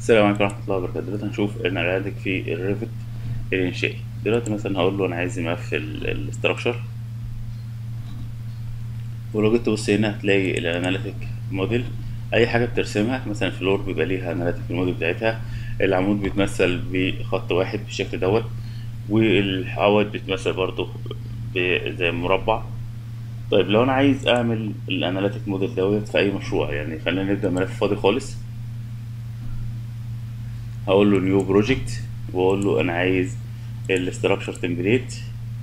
السلام عليكم ورحمة الله وبركاته دلوقتي هنشوف الاناليتيك في الريفت الإنشائي دلوقتي مثلا هقول له أنا عايز ملف الاستراكشر ولو جيت تبص هنا هتلاقي الاناليتيك موديل أي حاجة بترسمها مثلا فلور بيبقى ليها اناليتيك الموديل بتاعتها العمود بيتمثل بخط واحد بالشكل دوت والحوائط بيتمثل برضه ب- زي مربع طيب لو أنا عايز أعمل الاناليتيك موديل دوت في أي مشروع يعني خلينا نبدأ ملف فاضي خالص هقول له نيو بروجكت واقول له انا عايز الاستراكشر تمبليت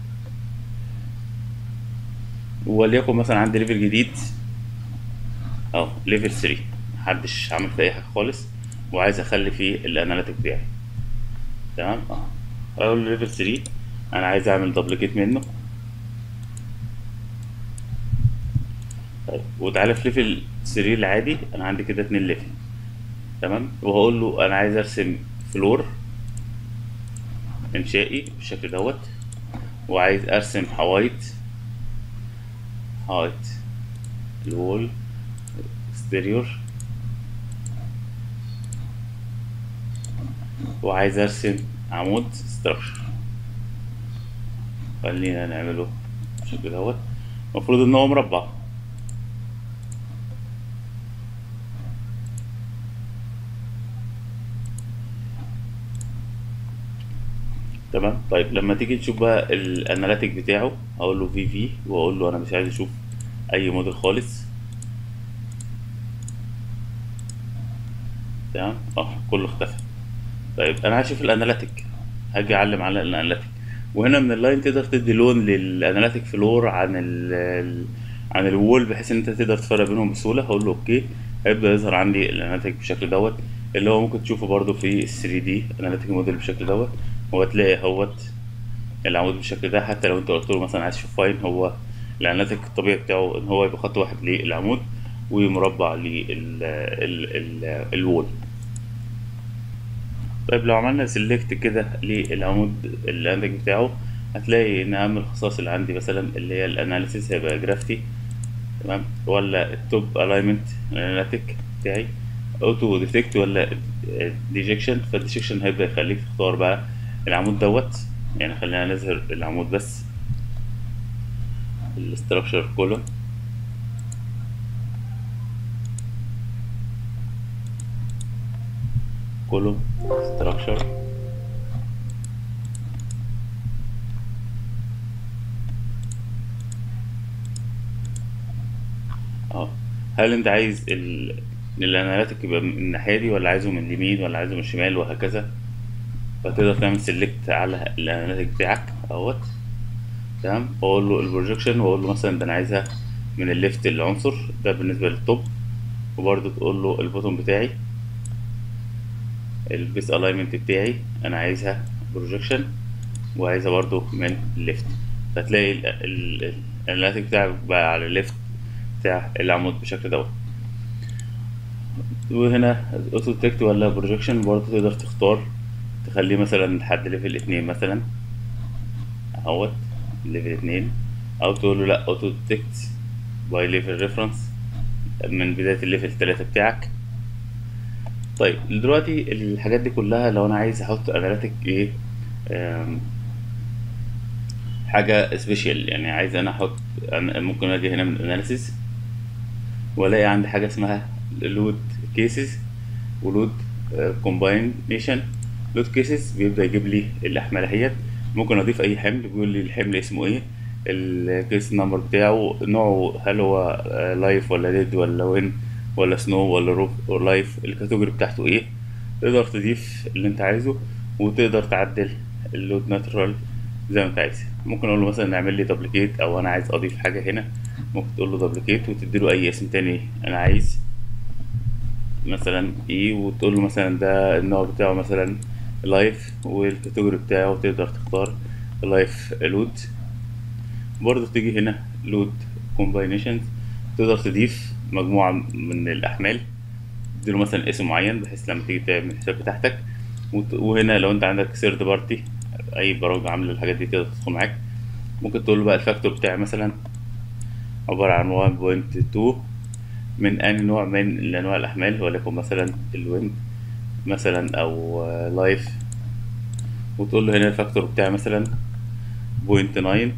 وليكن مثلا عندي ليفل جديد اهو ليفل 3 محدش عامل فيه اي حاجه خالص وعايز اخلي فيه الاناليتيك بتاعي تمام اه اقول له ليفل 3 انا عايز اعمل دبليكيت منه طيب وتعالى في ليفل 3 العادي انا عندي كده اتنين ليفل تمام وهقول له انا عايز ارسم فلور انشائي بالشكل دوت وعايز ارسم حوايط حائط الوول اكستيريور وعايز ارسم عمود ستراكشر خلينا نعمله بالشكل دوت المفروض ان هو مربع تمام طيب لما تيجي تشوف بقى الاناليتيك بتاعه هقول له في في واقول له انا مش عايز اشوف اي موديل خالص تمام اه كله اختفى طيب انا عايز اشوف الاناليتيك هاجي اعلم على الاناليتيك وهنا من اللاين تقدر تدي لون للاناليتيك فلور عن ال ال- عن الوول بحيث ان انت تقدر تفرق بينهم بسهوله هقول له اوكي هيبدا يظهر عندي الاناليتيك بالشكل دوت اللي هو ممكن تشوفه برضو في ال 3 دي اناليتيك موديل بالشكل دوت وهتلاقي اهوت العمود بالشكل ده حتى لو انت قلت له مثلا عايز تشوف فاين هو الاناليتيك الطبيعي بتاعه ان هو يبقى خط واحد للعمود ومربع للوول طيب لو عملنا سيلكت كده للعمود الاناليتيك بتاعه هتلاقي ان اهم الخصائص اللي عندي مثلا اللي هي الاناليسيس هيبقى جرافتي تمام ولا التوب الاينمنت الاناليتيك بتاعي اوتو ديتكت ولا ديجكشن فالديجكشن هيبدا يخليك تختار بقى العمود دوت يعني خلينا نظهر العمود بس الاستراكشر كولوم كولوم استراكشر اه هل انت عايز ال... الاناليتيك يبقى من الناحيه دي ولا عايزه من اليمين ولا عايزه من الشمال وهكذا فتقدر تعمل سيلكت على الاناليتيك بتاعك اهوت تمام واقول له البروجكشن واقول له مثلا ده انا عايزها من الليفت العنصر ده بالنسبه للتوب وبرضه تقول له البوتون بتاعي البيس الاينمنت بتاعي انا عايزها بروجكشن وعايزها برضه من الليفت فتلاقي الاناليتيك بتاعك بقى على الليفت بتاع العمود بالشكل دوت وهنا اوتو ديتكت ولا بروجكشن برضه تقدر تختار تخليه مثلا لحد ليفل اتنين مثلا اهوت ليفل اتنين او تقول له لا اوتو ديتكت باي ليفل ريفرنس من بداية الليفل تلاتة بتاعك طيب دلوقتي الحاجات دي كلها لو انا عايز احط اناليتيك ايه آم، حاجة سبيشال يعني عايز انا احط أنا ممكن اجي هنا من اناليسيس والاقي عندي حاجة اسمها لود كيسز ولود كومباينيشن لود كيسز بيبدأ يجيب لي الأحمال اهيت ممكن أضيف أي حمل بيقول لي الحمل اسمه إيه الكيس نمبر بتاعه نوعه هل هو لايف ولا ديد ولا وين ولا سنو ولا روف ولا لايف الكاتيجوري بتاعته إيه تقدر تضيف اللي أنت عايزه وتقدر تعدل اللود ناترال زي ما أنت عايز ممكن أقول له مثلا نعمل لي دبليكيت أو أنا عايز أضيف حاجة هنا ممكن تقول له دبليكيت وتديله أي اسم تاني أنا عايز مثلا ايه وتقول له مثلا ده النوع بتاعه مثلا لايف والكاتيجوري بتاعه تقدر تختار لايف لود برضه تيجي هنا لود كومباينيشنز تقدر تضيف مجموعة من الأحمال تديله مثلا اسم معين بحيث لما تيجي تعمل الحساب بتاعتك وت- وهنا لو انت عندك سيرد بارتي اي برامج عامله الحاجات دي تقدر تدخل معاك ممكن تقول له بقى الفاكتور بتاعي مثلا عبارة عن 1.2 من أي نوع من أنواع الأحمال وليكن مثلا الويند مثلا او لايف وتقول له هنا الفاكتور بتاعي مثلا بوينت ناين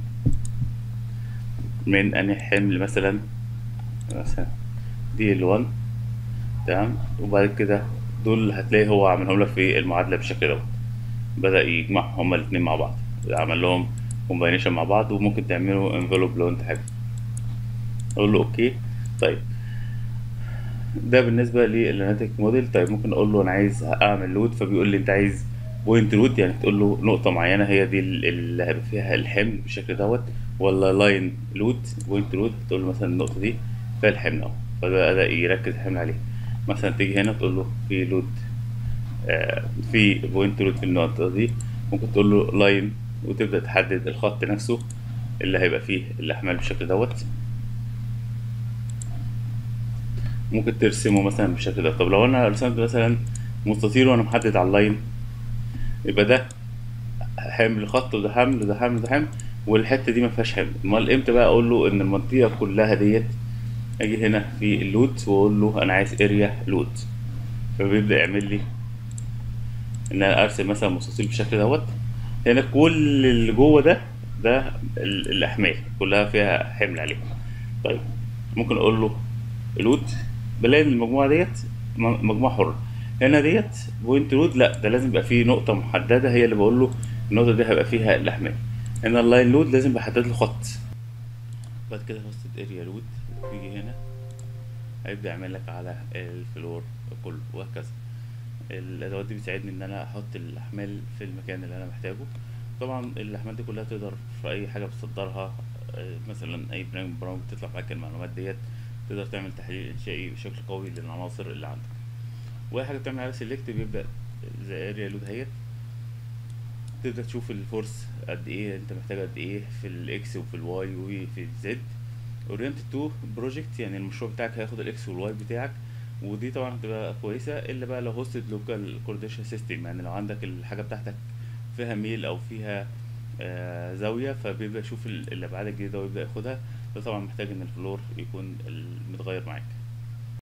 من انهي حمل مثلا مثلا دي ال 1 تمام وبعد كده دول هتلاقي هو عملهم لك في المعادله بالشكل دوت بدأ يجمعهم هما الاتنين مع بعض عمل لهم كومباينيشن مع بعض وممكن تعملوا انفلوب لو انت حابب اقول له اوكي طيب ده بالنسبه للاناليتيك موديل طيب ممكن اقول له انا عايز اعمل لود فبيقول لي انت عايز بوينت لود يعني تقول له نقطه معينه هي دي اللي هيبقى فيها الحمل بالشكل دوت ولا لاين لود بوينت لود تقول له مثلا النقطه دي فيها الحمل اهو فبدا يركز الحمل عليه مثلا تيجي هنا تقول له في لود آه في بوينت لود في النقطه دي ممكن تقول له لاين وتبدا تحدد الخط نفسه اللي هيبقى فيه الاحمال بالشكل دوت ممكن ترسمه مثلا بالشكل ده طب لو انا رسمت مثلا مستطيل وانا محدد على اللاين يبقى ده حمل خط وده حمل وده حمل وده حمل والحته دي ما فيهاش حمل امال امتى بقى اقول له ان المنطقه كلها ديت اجي هنا في اللود واقول له انا عايز اريا لود فبيبدا يعمل لي ان انا ارسم مثلا مستطيل بالشكل دوت هنا كل اللي جوه ده ده الاحمال كلها فيها حمل عليه طيب ممكن اقول له لود بلاقي ان المجموعه ديت مجموعه حره هنا ديت بوينت لود لا ده لازم يبقى فيه نقطه محدده هي اللي بقول له النقطه دي هيبقى فيها الاحمال هنا اللاين لود لازم بحدد له خط بعد كده هوستد اريا لود تيجي هنا هيبدا يعمل لك على الفلور كله وهكذا الادوات دي بتساعدني ان انا احط الاحمال في المكان اللي انا محتاجه طبعا الاحمال دي كلها تقدر في اي حاجه بتصدرها مثلا اي برنامج برامج بتطلع معاك المعلومات ديت تقدر تعمل تحليل انشائي بشكل قوي للعناصر اللي عندك واي حاجه بتعمل عليها سيلكت بيبدا زي اريا لود اهيت تبدا تشوف الفورس قد ايه انت محتاج قد ايه في الاكس وفي الواي وفي الزد اورينتد تو بروجكت يعني المشروع بتاعك هياخد الاكس والواي بتاعك ودي طبعا هتبقى كويسه الا بقى لو هوستد لوكال كورديشن سيستم يعني لو عندك الحاجه بتاعتك فيها ميل او فيها آه زاويه فبيبدا يشوف الابعاد الجديده ويبدا ياخدها ده طبعا محتاج ان الفلور يكون متغير معاك